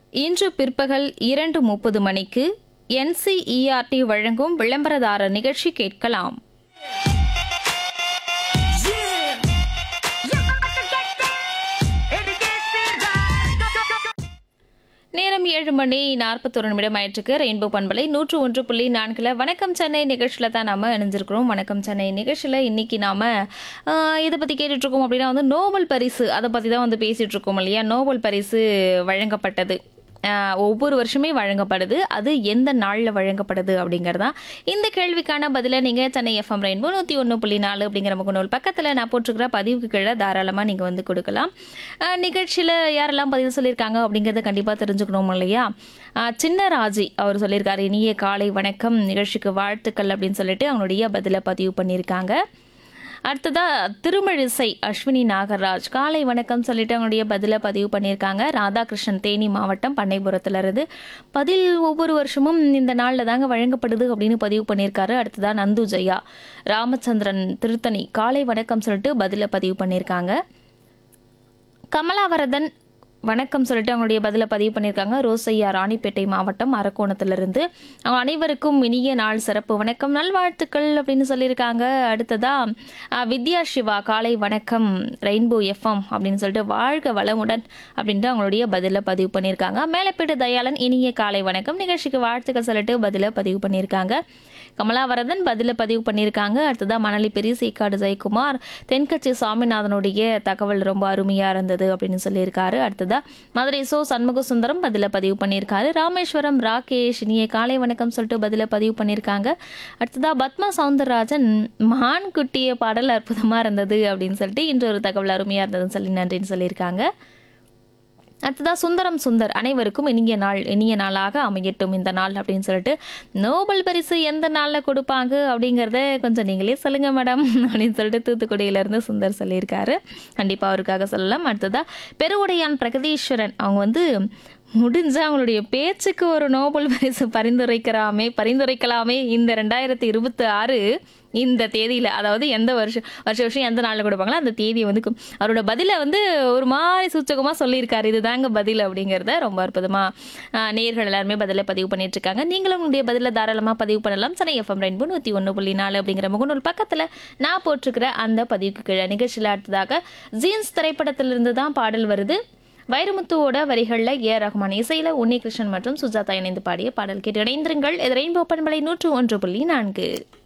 இன்று பிற்பகல் இரண்டு முப்பது மணிக்கு என்சிஇஆர்டி வழங்கும் விளம்பரதாரர் நிகழ்ச்சி கேட்கலாம் நேரம் ஏழு மணி நாற்பத்தொரு நிமிடம் ஆயிற்றுக்கு ரெயின்போ பண்பலை நூற்று ஒன்று புள்ளி நான்கில் வணக்கம் சென்னை நிகழ்ச்சியில் தான் நாம இணைஞ்சிருக்கிறோம் வணக்கம் சென்னை நிகழ்ச்சியில் இன்னைக்கு நாம ஆஹ், இதை பற்றி கேட்டுட்ருக்கோம் அப்படின்னா வந்து நோபல் பரிசு அதை பற்றி தான் வந்து பேசிகிட்டு இருக்கோம் இல்லையா நோபல் பரிசு வழங்கப்பட்டது ஆஹ், ஒவ்வொரு வருஷமே வழங்கப்படுது அது எந்த நாளில் வழங்கப்படுது அப்படிங்கிறது தான் இந்த கேள்விக்கான பதிலை நீங்கள் சென்னை எஃப்எம் ரெயின்போ நூற்றி ஒன்று புள்ளி நாலு அப்படிங்கிற முகநூல் பக்கத்தில் நான் போட்டிருக்கிற பதிவுக்கு கீழே தாராளமாக நீங்கள் வந்து கொடுக்கலாம் நிகழ்ச்சியில் யாரெல்லாம் பதிவு சொல்லியிருக்காங்க அப்படிங்கிறத கண்டிப்பாக தெரிஞ்சுக்கணும் இல்லையா ஆஹ், சின்ன ராஜி அவர் சொல்லியிருக்காரு இனிய காலை வணக்கம் நிகழ்ச்சிக்கு வாழ்த்துக்கள் அப்படின்னு சொல்லிட்டு அவங்களுடைய பதிலை பதிவு பண்ணியிருக்காங்க அடுத்ததா திருமழிசை அஸ்வினி நாகராஜ் காலை வணக்கம் சொல்லிட்டு அவங்களுடைய பதிலை பதிவு பண்ணியிருக்காங்க ராதாகிருஷ்ணன் தேனி மாவட்டம் பண்ணைபுரத்துல இருந்து பதில் ஒவ்வொரு வருஷமும் இந்த நாளில் தாங்க வழங்கப்படுது அப்படின்னு பதிவு பண்ணியிருக்காரு அடுத்ததா நந்து ஜெயா ராமச்சந்திரன் திருத்தணி காலை வணக்கம் சொல்லிட்டு பதிலை பதிவு பண்ணியிருக்காங்க கமலாவரதன் வணக்கம் சொல்லிட்டு அவங்களுடைய பதிலை பதிவு பண்ணியிருக்காங்க ரோசையா ராணிப்பேட்டை மாவட்டம் அரக்கோணத்திலிருந்து அவங்க அனைவருக்கும் இனிய நாள் சிறப்பு வணக்கம் நல்வாழ்த்துக்கள் அப்படின்னு சொல்லியிருக்காங்க அடுத்ததா அஹ், வித்யா சிவா காலை வணக்கம் ரெயின்போ எஃப்எம் அப்படின்னு சொல்லிட்டு வாழ்க வளமுடன் அப்படின்ட்டு அவங்களுடைய பதிலை பதிவு பண்ணியிருக்காங்க மேலப்பேட்டு தயாளன் இனிய காலை வணக்கம் நிகழ்ச்சிக்கு வாழ்த்துக்கள் சொல்லிட்டு பதிலை பதிவு பண்ணியிருக்காங்க கமலாவரதன் பதில பதிவு பண்ணியிருக்காங்க அடுத்ததா மணலி பெரிய சீக்காடு ஜெயக்குமார் தென்கட்சி சாமிநாதனுடைய தகவல் ரொம்ப அருமையா இருந்தது அப்படின்னு சொல்லியிருக்காரு அடுத்ததா மதுரை சோ சண்முக சுந்தரம் பதில பதிவு பண்ணியிருக்காரு ராமேஸ்வரம் ராகேஷ் இனிய காலை வணக்கம் சொல்லிட்டு பதில பதிவு பண்ணியிருக்காங்க அடுத்ததா பத்மா சவுந்தரராஜன் மான் குட்டிய பாடல் அற்புதமா இருந்தது அப்படின்னு சொல்லிட்டு இன்று ஒரு தகவல் அருமையா இருந்ததுன்னு சொல்லி நன்றின்னு சொல்லியிருக்காங்க அடுத்ததா சுந்தரம் சுந்தர் அனைவருக்கும் இனிய நாள் இனிய நாளாக அமையட்டும் இந்த நாள் அப்படின்னு சொல்லிட்டு நோபல் பரிசு எந்த நாளில் கொடுப்பாங்க அப்படிங்கிறத கொஞ்சம் நீங்களே சொல்லுங்க மேடம் அப்படின்னு சொல்லிட்டு தூத்துக்குடியிலேருந்து சுந்தர் சொல்லியிருக்காரு கண்டிப்பாக அவருக்காக சொல்லலாம் அடுத்ததா பெருவுடையான் பிரகதீஸ்வரன் அவங்க வந்து முடிஞ்ச அவங்களுடைய பேச்சுக்கு ஒரு நோபல் பரிசு பரிந்துரைக்கிறாமே பரிந்துரைக்கலாமே இந்த ரெண்டாயிரத்தி இருபத்தி ஆறு இந்த தேதியில் அதாவது எந்த வருஷம் வருஷ வருஷம் எந்த நாளில் கொடுப்பாங்களோ அந்த தேதியை வந்து கு- அவரோட பதிலை வந்து ஒரு மாதிரி சூச்சகமாக சொல்லியிருக்காரு இதுதாங்க பதில் அப்படிங்கிறத ரொம்ப அற்புதமாக நேர்கள் எல்லாருமே பதிலை பதிவு பண்ணிட்டு இருக்காங்க நீங்களும் உங்களுடைய பதிலை தாராளமாக பதிவு பண்ணலாம் சென்னை எஃப்எம் ரெயின்போ நூற்றி ஒன்று புள்ளி நாலு அப்படிங்கிற முகநூல் பக்கத்தில் நான் போட்டிருக்கிற அந்த பதிவுக்கு கீழே நிகழ்ச்சியில் அடுத்ததாக ஜீன்ஸ் திரைப்படத்திலிருந்து தான் பாடல் வருது வைரமுத்துவோட வரிகளில் ஏ ரஹ்மான் இசையில் உன்னிகிருஷ்ணன் மற்றும் சுஜாதா இணைந்து பாடிய பாடல் கேட்டு இணைந்திருங்கள் இது ரெயின்போ பண்பலை நூற்று ஒன்று புள்ளி நான்கு